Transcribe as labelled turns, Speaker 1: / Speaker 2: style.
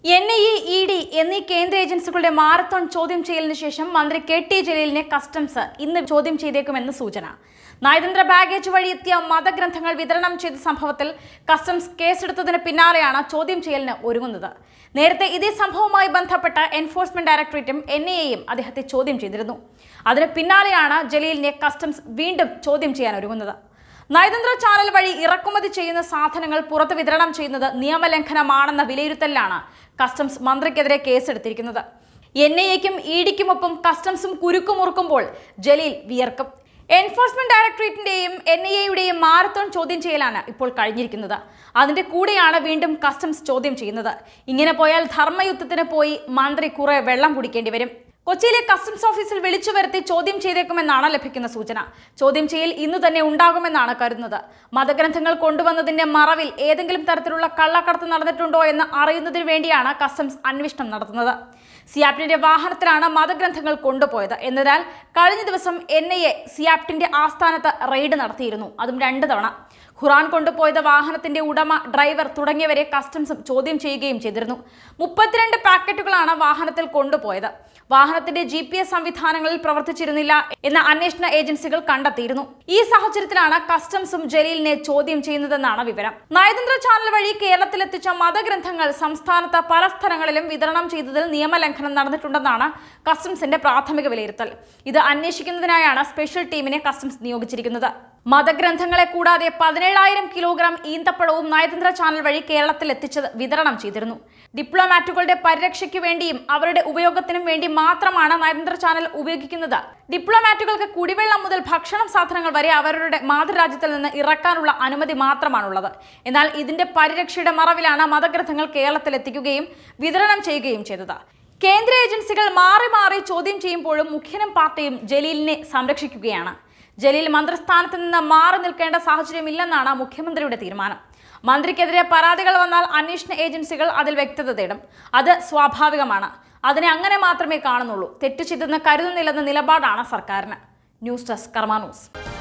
Speaker 1: N I A E D എന്നീ കേന്ദ്ര ഏജൻസികളുടെ മാരത്തോൺ ചോദ്യം ചെയ്യലിന് ശേഷം മന്ത്രി കെ ടി ജലീലിനെ കസ്റ്റംസ് ഇന്ന് ചോദ്യം ചെയ്തേക്കുമെന്ന് സൂചന നയതന്ത്ര ബാഗേജ് വഴി എത്തിയ മതഗ്രന്ഥങ്ങൾ വിതരണം ചെയ്ത സംഭവത്തിൽ കസ്റ്റംസ് കേസെടുത്തതിന് പിന്നാലെയാണ് ചോദ്യം ചെയ്യലിന് ഒരുങ്ങുന്നത് നേരത്തെ ഇതേ സംഭവവുമായി ബന്ധപ്പെട്ട എൻഫോഴ്സ്മെന്റ് ഡയറക്ടറേറ്റും എൻ ഐ എയും അദ്ദേഹത്തെ ചോദ്യം ചെയ്തിരുന്നു അതിന് പിന്നാലെയാണ് ജലീലിനെ കസ്റ്റംസ് വീണ്ടും ചോദ്യം ചെയ്യാൻ ഒരുങ്ങുന്നത് നയതന്ത്ര ചാനൽ വഴി ഇറക്കുമതി ചെയ്യുന്ന സാധനങ്ങൾ പുറത്ത് വിതരണം ചെയ്യുന്നത് നിയമലംഘനമാണെന്ന വിലയിരുത്തലിലാണ് കസ്റ്റംസ് മന്ത്രിക്കെതിരെ കേസെടുത്തിരിക്കുന്നത് എൻ ഐ എക്കും ഇ ഡിക്കുമൊപ്പം കസ്റ്റംസും കുരുക്കുമുറുക്കുമ്പോൾ ജലീൽ വിയർക്കും എൻഫോഴ്സ്മെന്റ് ഡയറക്ടറേറ്റിന്റെയും എൻ ഐ എയുടെയും മാരത്തോൺ ചോദ്യം ചെയ്യലാണ് ഇപ്പോൾ കഴിഞ്ഞിരിക്കുന്നത് അതിന്റെ കൂടെയാണ് വീണ്ടും കസ്റ്റംസ് ചോദ്യം ചെയ്യുന്നത് ഇങ്ങനെ പോയാൽ ധർമ്മയുദ്ധത്തിന് പോയി മന്ത്രി കുറെ വെള്ളം കുടിക്കേണ്ടി വരും കൊച്ചിയിലെ കസ്റ്റംസ് ഓഫീസിൽ വിളിച്ചു വരുത്തി ചോദ്യം ചെയ്തേക്കുമെന്നാണ് ലഭിക്കുന്ന സൂചന ചോദ്യം ചെയ്യൽ ഇന്നു തന്നെ ഉണ്ടാകുമെന്നാണ് കരുതുന്നത് മതഗ്രന്ഥങ്ങൾ കൊണ്ടുവന്നതിന്റെ മറവിൽ ഏതെങ്കിലും തരത്തിലുള്ള കള്ളക്കടത്ത് നടന്നിട്ടുണ്ടോ എന്ന് അറിയുന്നതിന് വേണ്ടിയാണ് കസ്റ്റംസ് അന്വേഷണം നടത്തുന്നത് സിയാപ്റ്റിന്റെ വാഹനത്തിലാണ് മതഗ്രന്ഥങ്ങൾ കൊണ്ടുപോയത് എന്നതിനാൽ കഴിഞ്ഞ ദിവസം എൻ ഐ എ സിയാപ്റ്റിന്റെ ആസ്ഥാനത്ത് റെയ്ഡ് നടത്തിയിരുന്നു അതും രണ്ട് തവണ ഖുറാൻ കൊണ്ടുപോയത് വാഹനത്തിന്റെ ഉടമ ഡ്രൈവർ തുടങ്ങിയവരെ കസ്റ്റംസും ചോദ്യം ചെയ്യുകയും ചെയ്തിരുന്നു മുപ്പത്തിരണ്ട് പാക്കറ്റുകളാണ് വാഹനത്തിൽ കൊണ്ടുപോയത് വാഹനത്തിന്റെ ജി പി എസ് സംവിധാനങ്ങളിൽ പ്രവർത്തിച്ചിരുന്നില്ല എന്ന അന്വേഷണ ഏജൻസികൾ കണ്ടെത്തിയിരുന്നു ഈ സാഹചര്യത്തിലാണ് കസ്റ്റംസും ജലീലിനെ ചോദ്യം ചെയ്യുന്നതെന്നാണ് വിവരം നയതന്ത്ര ചാനൽ വഴി കേരളത്തിലെത്തിച്ച മതഗ്രന്ഥങ്ങൾ സംസ്ഥാനത്ത് പല സ്ഥലങ്ങളിലും വിതരണം ചെയ്തതിൽ നിയമലംഘനം നടന്നിട്ടുണ്ടെന്നാണ് കസ്റ്റംസിന്റെ പ്രാഥമിക വിലയിരുത്തൽ ഇത് അന്വേഷിക്കുന്നതിനായാണ് സ്പെഷ്യൽ ടീമിനെ കസ്റ്റംസ് നിയോഗിച്ചിരിക്കുന്നത് മതഗ്രന്ഥങ്ങളെ കൂടാതെ പതിനേഴായിരം കിലോഗ്രാം ഈന്തപ്പഴവും നയതന്ത്ര ചാനൽ വഴി കേരളത്തിൽ എത്തിച്ചത് വിതരണം ചെയ്തിരുന്നു ഡിപ്ലോമാറ്റുകളുടെ പരിരക്ഷയ്ക്ക് വേണ്ടിയും അവരുടെ ഉപയോഗത്തിനും വേണ്ടി മാത്രമാണ് നയതന്ത്ര ചാനൽ ഉപയോഗിക്കുന്നത് ഡിപ്ലോമാറ്റുകൾക്ക് കുടിവെള്ളം മുതൽ ഭക്ഷണം സാധനങ്ങൾ വരെ അവരുടെ മാതൃരാജ്യത്തിൽ നിന്ന് ഇറക്കാനുള്ള അനുമതി മാത്രമാണുള്ളത് എന്നാൽ ഇതിന്റെ പരിരക്ഷയുടെ മറവിലാണ് മതഗ്രന്ഥങ്ങൾ കേരളത്തിൽ എത്തിക്കുകയും വിതരണം ചെയ്യുകയും ചെയ്തത് കേന്ദ്ര ഏജൻസികൾ മാറി മാറി ചോദ്യം ചെയ്യുമ്പോഴും മുഖ്യനും പാർട്ടിയും ജലീലിനെ സംരക്ഷിക്കുകയാണ് ജലീൽ മന്ത്രിസ്ഥാനത്ത് നിന്ന് മാറി നിൽക്കേണ്ട സാഹചര്യമില്ലെന്നാണ് മുഖ്യമന്ത്രിയുടെ തീരുമാനം മന്ത്രിക്കെതിരെ പരാതികൾ വന്നാൽ അന്വേഷണ ഏജൻസികൾ അതിൽ വ്യക്തത തേടും അത് സ്വാഭാവികമാണ് അതിനെ അങ്ങനെ മാത്രമേ കാണുന്നുള്ളൂ തെറ്റു ചെയ്തെന്ന് കരുതുന്നില്ലെന്ന നിലപാടാണ് സർക്കാരിന് ന്യൂസ് ഡെസ്ക് കർമാ ന്യൂസ്